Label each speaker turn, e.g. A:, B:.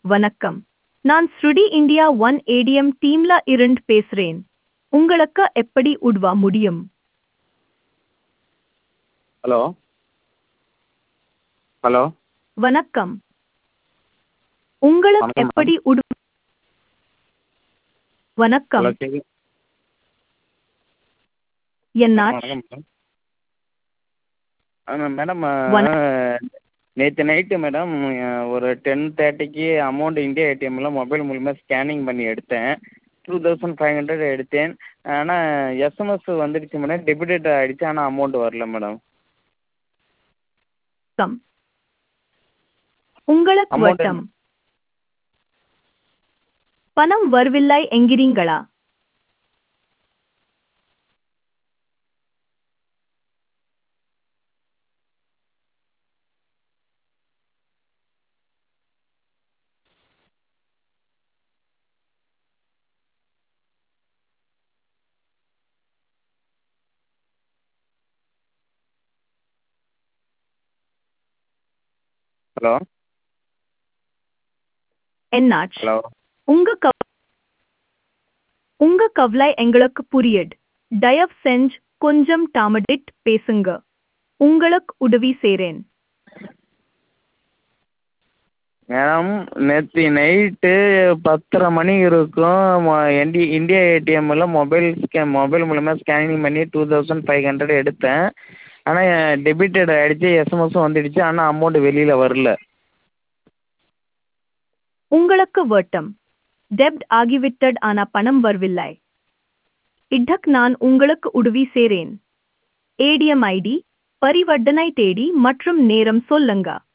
A: வணக்கம் நான் ஸ்ருடி இந்தியா ஒன் ஏடிஎம் டீம்ல இருந்து பேசுறேன் உங்களுக்கு எப்படி உதவ முடியும்
B: ஹலோ ஹலோ
A: வணக்கம் உங்களுக்கு
B: வணக்கம்,
A: எப்படி உதவ வணக்கம்
B: ஹலோ கேக்கு
A: என்னாச்சு
B: வணக்கம் மேடம் மேடம்
A: வண-
B: நேற்று நைட்டு மேடம் ஒரு டென் தேர்ட்டிக்கு அமௌண்ட் இந்தியா ஏடிஎம்மில் மொபைல் மூலிமா ஸ்கேனிங் பண்ணி எடுத்தேன் டூ தௌசண்ட் ஃபைவ் ஹண்ட்ரட் எடுத்தேன் ஆனால் எஸ்எம்எஸ் வந்துடுச்சு மேடம் டெபிட்டட் ஆகிடுச்சு ஆனால் அமௌண்ட் வரல மேடம்
A: வணக்கம் உங்களுக்கு
B: Amount
A: வட்டம் பணம் வரவில்லை என்கிறீங்களா
B: ஹலோ
A: என்னாச்சு
B: ஹலோ
A: உங்க கவ உங்க கவலை எங்களுக்கு புரியுது தயவு செஞ்சு கொஞ்சம் தாமதிட் பேசுங்க உங்களுக்கு உதவி செய்றேன்
B: மேடம் நேற்று நைட்டு பத்தரை மணி இருக்கும் என்டி இந்தியா ஏடிஎம்மில் மொபைல் ஸ்கே மொபைல் மூலமா ஸ்கேனிங் பண்ணி டூ தௌசண்ட் ஃபைவ் ஹண்ட்ரட் எடுத்தேன் ஆனால் டெபிட்டட் ஆகிடுச்சு எஸ்எம்எஸும் வந்துடுச்சு ஆனால் அமௌண்ட் வெளியில் வரல
A: உங்களுக்கு வட்டம் டெப்ட் ஆகிவிட்டது ஆனா பணம் வரவில்லை இதற்கு நான் உங்களுக்கு உதவி செய்றேன் ஏடிஎம் ஐடி பரிவர்த்தனை தேதி மற்றும் நேரம் சொல்லுங்க